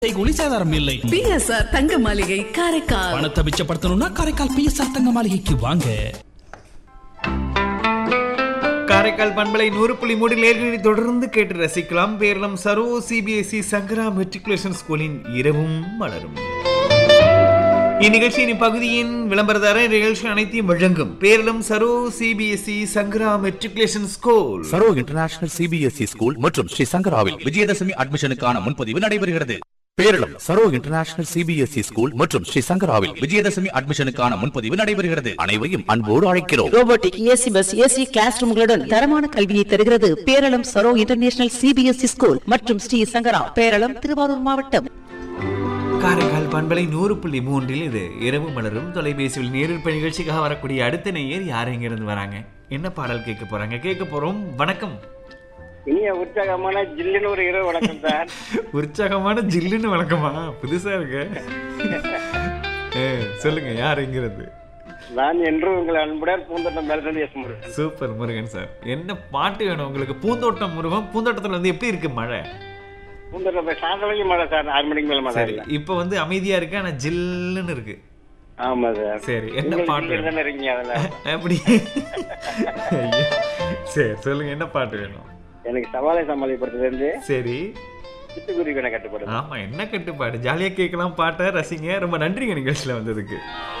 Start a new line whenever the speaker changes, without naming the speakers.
செய்கூலி சேதாரம் இல்லை
பிஎஸ்ஆர் தங்க மாளிகை காரைக்கால்
பணத்தை மிச்சப்படுத்தணும்னா காரைக்கால் பிஎஸ்ஆர் தங்க மாளிகைக்கு வாங்க
காரைக்கால் பண்பலை நூறு புள்ளி மூன்று நேர்களை தொடர்ந்து கேட்டு ரசிக்கலாம் பேரளம் சரோ சிபிஎஸ்இ சங்கரா மெட்ரிகுலேஷன் ஸ்கூலின் இரவும் மலரும் இந்நிகழ்ச்சியின் இப்பகுதியின் விளம்பரதார நிகழ்ச்சி அனைத்தையும் வழங்கும் Peralam Saro CBSE Sankara matriculation school
Saro international CBSE school மற்றும் ஸ்ரீ சங்கராவில் விஜயதசமி அட்மிஷனுக்கான முன்பதிவு நடைபெறுகிறது Peralam Saro international CBSE school மற்றும் ஸ்ரீ சங்கராவில் விஜயதசமி அட்மிஷனுக்கான முன்பதிவு நடைபெறுகிறது அனைவரையும் அன்போடு அழைக்கிறோம்
robotic AC bus AC class ரூம்களுடன் தரமான கல்வியை தருகிறது Peralam Saro international CBSE school மற்றும் ஸ்ரீ சங்கரா பேரளம் திருவாரூர் மாவட்டம்
காரைக்கால் பண்பலை நூறு புள்ளி மூன்றில் இது இரவு மலரும் தொலைபேசியில் நேரில் நிகழ்ச்சிக்காக வரக்கூடிய அடுத்த நேயர் யார் இருந்து வராங்க என்ன பாடல் கேட்க போறாங்க கேட்க போறோம் வணக்கம்
இனிய உற்சாகமான ஜில்லுன்னு ஒரு இரவு வணக்கம் சார்
உற்சாகமான ஜில்லுன்னு வணக்கமா புதுசா இருக்கு ஏ, சொல்லுங்க யார் எங்கிறது
நான் என்றும் உங்கள் அன்புடன் பூந்தோட்டம் மேலிருந்து S Murugan
super Murugan sir என்ன பாட்டு வேணும் உங்களுக்கு பூந்தோட்டம் முருகன் பூந்தோட்டத்துல வந்து எப்படி இருக்கு மழை
பூந்தோட்டம் போய் சாயந்தரம் மழை சார் ஆறு மணிக்கு மேல மழை
சரி
இல்லை.
இப்போ வந்து அமைதியா இருக்கு ஆனா ஜில்லுன்னு இருக்கு
ஆமா சார்
சரி என்ன
நீங்கள்
பாட்டு
ஜில்லுன்னு
வேணும்?
தானே இருக்கீங்க அதில்
எப்படி ஐயோ. சரி சொல்லுங்க என்ன பாட்டு வேணும்
எனக்கு சவாலை சமாளிப்படுத்துலேருந்து
சரி
சிட்டுக்குருவி கணக்கு கட்டுப்படுது
ஆமா என்ன கட்டுப்பாடு ஜாலியா கேட்கலாம் பாட்டை ரசிங்க ரொம்ப நன்றிங்க நிகழ்ச்சியில வந்ததுக்கு